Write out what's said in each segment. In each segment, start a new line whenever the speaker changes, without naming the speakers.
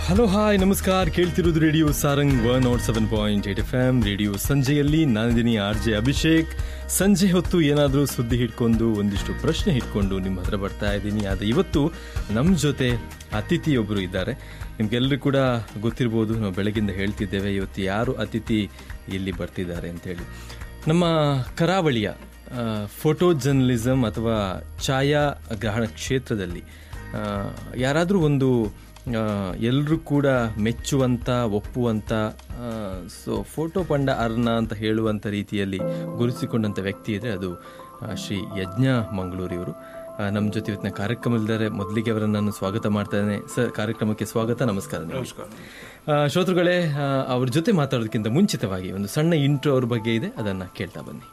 hello hi ನಮಸ್ಕಾರ ಕೇಳ್ತಿರೋದು radio Sarang one nought seven point eight F M radio ಸಂಜೆಯಲ್ಲಿ ನಾನಿದ್ದೀನಿ ಆರ್ ಜೆ ಅಭಿಷೇಕ್ ಸಂಜೆ ಹೊತ್ತು ಏನಾದರೂ ಸುದ್ದಿ ಹಿಡ್ಕೊಂಡು ಒಂದಿಷ್ಟು ಪ್ರಶ್ನೆ ಹಿಡ್ಕೊಂಡು ನಿಮ್ಮ ಹತ್ರ ಬರ್ತಾ ಇದ್ದೀನಿ ಆದರೆ ಇವತ್ತು ನಮ್ಮ ಜೊತೆ ಅತಿಥಿಯೊಬ್ಬರು ಇದ್ದಾರೆ ನಿಮ್ಗೆಲ್ಲರೂ ಕೂಡ ಗೊತ್ತಿರ್ಬೋದು ನಾವು ಬೆಳಗಿಂದ ಹೇಳ್ತಿದ್ದೇವೆ ಇವತ್ತು ಯಾರು ಅತಿಥಿ ಇಲ್ಲಿ ಬರ್ತಿದ್ದಾರೆ ಅಂತೇಳಿ ನಮ್ಮ ಕರಾವಳಿಯ ಫೋಟೋ ಜರ್ನಲಿಸಮ್ ಅಥವಾ ಛಾಯಾಗ್ರಹಣ ಕ್ಷೇತ್ರದಲ್ಲಿ ಯಾರಾದರೂ ಒಂದು ಎಲ್ಲರೂ ಕೂಡ ಮೆಚ್ಚುವಂಥ ಒಪ್ಪುವಂಥ ಸೊ ಫೋಟೋ ಪಂಡ ಅರ್ನ ಅಂತ ಹೇಳುವಂಥ ರೀತಿಯಲ್ಲಿ ಗುರುತಿಸಿಕೊಂಡಂಥ ವ್ಯಕ್ತಿ ಇದ್ರೆ ಅದು ಆ, ಶ್ರೀ ಯಜ್ಞ ಮಂಗಳೂರಿಯವರು ನಮ್ಮ ಜೊತೆ ಇವತ್ತಿನ ಕಾರ್ಯಕ್ರಮದಲ್ಲಿದ್ದಾರೆ ಮೊದಲಿಗೆ ಅವರನ್ನು ನಾನು ಸ್ವಾಗತ ಮಾಡ್ತಾ ಇದ್ದೇನೆ ಸರ್ ಕಾರ್ಯಕ್ರಮಕ್ಕೆ ಸ್ವಾಗತ ನಮಸ್ಕಾರ ನಮಸ್ಕಾರ ಶ್ರೋತೃಗಳೇ ಆ, ಅವ್ರ ಜೊತೆ ಮಾತಾಡೋದಕ್ಕಿಂತ ಮುಂಚಿತವಾಗಿ ಒಂದು ಸಣ್ಣ ಇಂಟ್ರೋ ಅವ್ರ ಬಗ್ಗೆ ಇದೆ ಅದನ್ನು ಕೇಳ್ತಾ ಬನ್ನಿ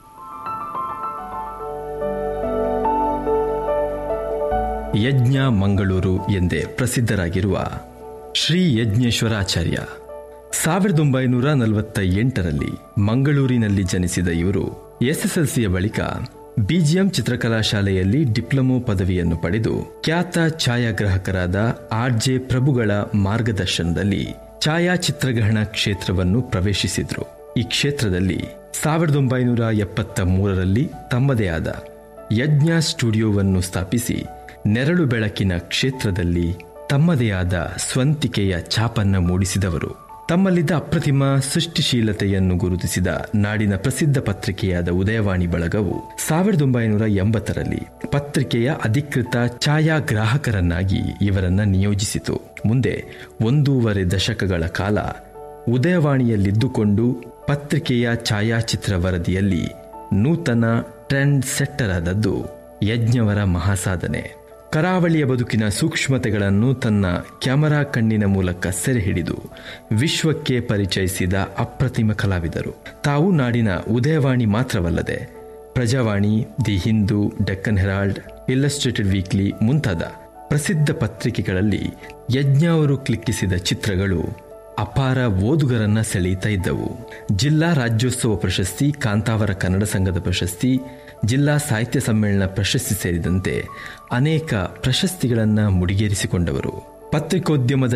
ಯಜ್ಞ ಮಂಗಳೂರು ಎಂದೇ ಪ್ರಸಿದ್ಧರಾಗಿರುವ ಶ್ರೀ ಯಜ್ಞೇಶ್ವರಾಚಾರ್ಯ ಸಾವಿರದ ಒಂಬೈನೂರ ನಲವತ್ತ ಎಂಟರಲ್ಲಿ ಮಂಗಳೂರಿನಲ್ಲಿ ಜನಿಸಿದ ಇವರು ಎಸ್ಎಸ್ಎಲ್ಸಿಯ ಬಳಿಕ ಬಿಜಿಎಂ ಚಿತ್ರಕಲಾ ಶಾಲೆಯಲ್ಲಿ ಡಿಪ್ಲೊಮೊ ಪದವಿಯನ್ನು ಪಡೆದು ಖ್ಯಾತ ಛಾಯಾಗ್ರಾಹಕರಾದ ಆರ್ ಜೆ ಪ್ರಭುಗಳ ಮಾರ್ಗದರ್ಶನದಲ್ಲಿ ಛಾಯಾಚಿತ್ರಗ್ರಹಣ ಕ್ಷೇತ್ರವನ್ನು ಪ್ರವೇಶಿಸಿದ್ರು ಈ ಕ್ಷೇತ್ರದಲ್ಲಿ ಸಾವಿರದ ಒಂಬೈನೂರ ಎಪ್ಪತ್ತ ಮೂರರಲ್ಲಿ ತಮ್ಮದೇ ಆದ ಯಜ್ಞ ಸ್ಟುಡಿಯೋವನ್ನು ಸ್ಥಾಪಿಸಿ ನೆರಳು ಬೆಳಕಿನ ಕ್ಷೇತ್ರದಲ್ಲಿ ತಮ್ಮದೇ ಆದ ಸ್ವಂತಿಕೆಯ ಛಾಪನ್ನ ಮೂಡಿಸಿದವರು ತಮ್ಮಲ್ಲಿದ್ದ ಅಪ್ರತಿಮ ಸೃಷ್ಟಿಶೀಲತೆಯನ್ನು ಗುರುತಿಸಿದ ನಾಡಿನ ಪ್ರಸಿದ್ಧ ಪತ್ರಿಕೆಯಾದ ಉದಯವಾಣಿ ಬಳಗವು ಸಾವಿರದ ಒಂಬೈನೂರ ಎಂಬತ್ತರಲ್ಲಿ ಪತ್ರಿಕೆಯ ಅಧಿಕೃತ ಛಾಯಾಗ್ರಾಹಕರನ್ನಾಗಿ ಇವರನ್ನ ನಿಯೋಜಿಸಿತು ಮುಂದೆ ಒಂದೂವರೆ ದಶಕಗಳ ಕಾಲ ಉದಯವಾಣಿಯಲ್ಲಿದ್ದುಕೊಂಡು ಪತ್ರಿಕೆಯ ಛಾಯಾಚಿತ್ರ ವರದಿಯಲ್ಲಿ ನೂತನ ಟ್ರೆಂಡ್ ಸೆಟ್ಟರ್ ಆದದ್ದು ಯಜ್ಞವರ ಮಹಾಸಾಧನೆ ಕರಾವಳಿಯ ಬದುಕಿನ ಸೂಕ್ಷ್ಮತೆಗಳನ್ನು ತನ್ನ ಕ್ಯಾಮರಾ ಕಣ್ಣಿನ ಮೂಲಕ ಸೆರೆ ಹಿಡಿದು ವಿಶ್ವಕ್ಕೆ ಪರಿಚಯಿಸಿದ ಅಪ್ರತಿಮ ಕಲಾವಿದರು ತಾವು ನಾಡಿನ ಉದಯವಾಣಿ ಮಾತ್ರವಲ್ಲದೆ Prajavani the Hindu Deccan Herald Illustrated Weekly ಮುಂತಾದ ಪ್ರಸಿದ್ಧ ಪತ್ರಿಕೆಗಳಲ್ಲಿ ಯಜ್ಞ ಅವರು ಕ್ಲಿಕ್ಕಿಸಿದ ಚಿತ್ರಗಳು ಅಪಾರ ಓದುಗರನ್ನ ಸೆಳೆಯುತ್ತಾ ಇದ್ದವು ಜಿಲ್ಲಾ ರಾಜ್ಯೋತ್ಸವ ಪ್ರಶಸ್ತಿ ಕಾಂತಾವರ ಕನ್ನಡ ಸಂಘದ ಪ್ರಶಸ್ತಿ ಜಿಲ್ಲಾ ಸಾಹಿತ್ಯ ಸಮ್ಮೇಳನ ಪ್ರಶಸ್ತಿ ಸೇರಿದಂತೆ ಅನೇಕ ಪ್ರಶಸ್ತಿಗಳನ್ನು ಮುಡಿಗೇರಿಸಿಕೊಂಡವರು ಪತ್ರಿಕೋದ್ಯಮದ